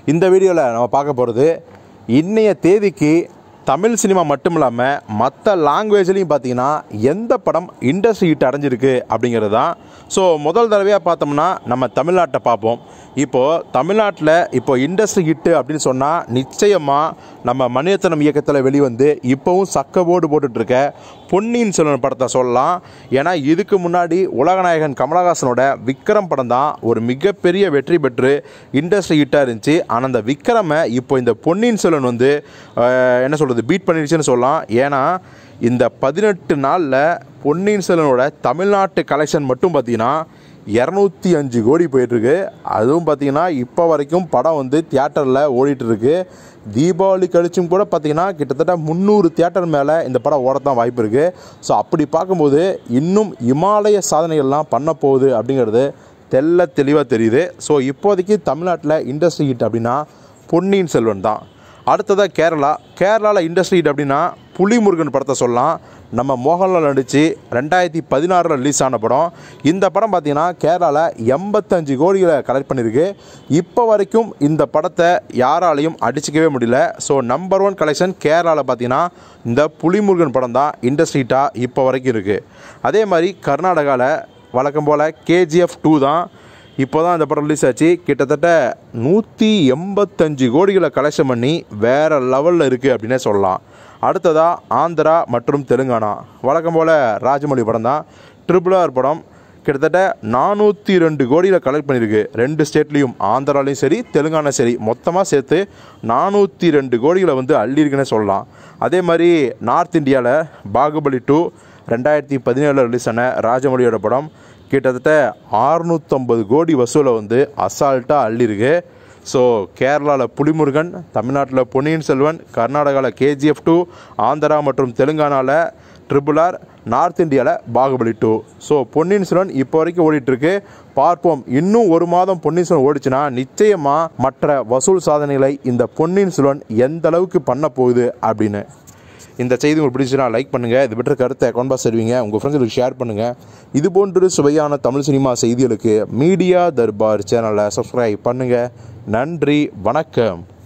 இந்த வீடியோவில் நம்ம பார்க்க போகிறது இன்னைய தேதிக்கு தமிழ் சினிமா மட்டும் இல்லாமல் மற்ற லாங்குவேஜ்லையும் பார்த்தீங்கன்னா எந்த படம் இண்டஸ்ட்ரி ஹிட் அடைஞ்சிருக்கு அப்படிங்கிறது தான் ஸோ முதல் தடவையாக பார்த்தோம்னா நம்ம தமிழ்நாட்டை பார்ப்போம் இப்போது தமிழ்நாட்டில் இப்போ இண்டஸ்ட்ரி ஹிட்டு அப்படின்னு சொன்னால் நிச்சயமாக நம்ம மணிரத்னம் இயக்கத்தில் வெளிவந்து இப்போவும் சக்கபோர்டு போட்டுட்ருக்க பொன்னியின் செல்வன் படத்தை சொல்லலாம் ஏன்னா இதுக்கு முன்னாடி உலகநாயகன் கமலஹாசனோட விக்ரம் படம் தான் ஒரு மிகப்பெரிய வெற்றி பெற்று இண்டஸ்ட்ரி ஹிட்டாக இருந்துச்சு ஆனால் அந்த விக்ரமை இப்போ இந்த பொன்னியின் செல்வன் வந்து அஹ், என்ன சொல்கிறது பீட் பண்ணிடுச்சுன்னு சொல்லலாம் ஏன்னா இந்த பதினெட்டு நாளில் பொன்னியின் செல்வனோட தமிழ்நாட்டு கலெக்ஷன் மட்டும் பார்த்தீங்கன்னா இரநூத்தி அஞ்சு கோடி போயிட்டுருக்கு அதுவும் பார்த்தீங்கன்னா இப்போ வரைக்கும் படம் வந்து தியேட்டரில் ஓடிட்டுருக்கு தீபாவளி கழிச்சும் கூட பார்த்தீங்கன்னா கிட்டத்தட்ட முந்நூறு தியேட்டர் மேலே இந்த படம் ஓடத்தான் வாய்ப்பு இருக்குது ஸோ அப்படி பார்க்கும்போது இன்னும் இமாலய சாதனைகள்லாம் பண்ண போகுது அப்படிங்கிறது தெல்ல தெளிவாக தெரியுது ஸோ இப்போதைக்கு தமிழ்நாட்டில் இண்டஸ்ட்ரி ஹிட் அப்படின்னா பொன்னியின் செல்வன் தான் அடுத்ததாக கேரளா கேரளாவில் இண்டஸ்ட்ரி ஹிட் அப்படின்னா புலிமுருகன் படத்தை சொல்லலாம் நம்ம மோகன்லால் நடித்து ரெண்டாயிரத்தி பதினாறில் ரிலீஸ் ஆன படம் இந்த படம் பார்த்தீங்கன்னா கேரளாவில் எண்பத்தஞ்சு கோடிகளை கலெக்ட் பண்ணியிருக்கு இப்போ வரைக்கும் இந்த படத்தை யாராலையும் அடிச்சிக்கவே முடியல ஸோ நம்பர் ஒன் கலெக்ஷன் கேரளாவில் பார்த்தீங்கன்னா இந்த புலிமுருகன் படம் தான் இண்டஸ்ட்ரி ஹிட்டாக இப்போ வரைக்கும் இருக்குது அதே மாதிரி கர்நாடகாவில் வழக்கம் போல் கேஜிஎஃப் டூ தான் இப்போ தான் இந்த படம் ரிலீஸ் ஆச்சு கிட்டத்தட்ட நூற்றி எண்பத்தஞ்சு கோடிகளை கலெக்ஷன் பண்ணி வேறு லெவலில் இருக்குது அப்படின்னே சொல்லலாம் அடுத்ததாக ஆந்திரா மற்றும் தெலுங்கானா வழக்கம் போல் ராஜமௌழி படம் தான் ட்ரிபிள் ஆர் படம் கிட்டத்தட்ட நானூற்றி ரெண்டு கோடியில் கலெக்ட் பண்ணியிருக்கு ரெண்டு ஸ்டேட்லேயும் ஆந்திராலையும் சரி தெலுங்கானா சரி மொத்தமாக சேர்த்து நானூற்றி ரெண்டு கோடிகளை வந்து அள்ளியிருக்குன்னே சொல்லலாம் அதே மாதிரி நார்த் இந்தியாவில் பாகுபலி டூ ரெண்டாயிரத்தி பதினேழில் ரிலீஸ் ஆன ராஜமௌழியோட படம் கிட்டத்தட்ட ஆறுநூற்றம்பது கோடி வசூலை வந்து அசால்ட்டாக அள்ளியிருக்கு ஸோ கேரளாவில் புலிமுருகன் தமிழ்நாட்டில் பொன்னியின் செல்வன் கர்நாடகாவில் கேஜிஎஃப் டூ ஆந்திரா மற்றும் தெலுங்கானாவில் ட்ரிபிள் ஆர் நார்த் இந்தியாவில் பாகுபலி டூ ஸோ பொன்னியின் செல்வன் இப்போ வரைக்கும் ஓடிட்டுருக்கு பார்ப்போம் இன்னும் ஒரு மாதம் பொன்னியின் செல்வன் ஓடிச்சுன்னா நிச்சயமாக மற்ற வசூல் சாதனைகளை இந்த பொன்னியின் செல்வன் எந்த அளவுக்கு பண்ண போகுது அப்படின்னு இந்த செய்தி உங்களுக்கு பிடிச்சுன்னா லைக் பண்ணுங்கள் இது பெற்ற கருத்தை அக்கௌண்ட் பாஸ் தருவீங்க உங்கள் ஃப்ரெண்ட்ஸுக்கு ஷேர் பண்ணுங்கள் இது போன்று சுவையான தமிழ் சினிமா செய்திகளுக்கு மீடியா தர்பார் சேனலை சப்ஸ்கிரைப் பண்ணுங்கள் நன்றி வணக்கம்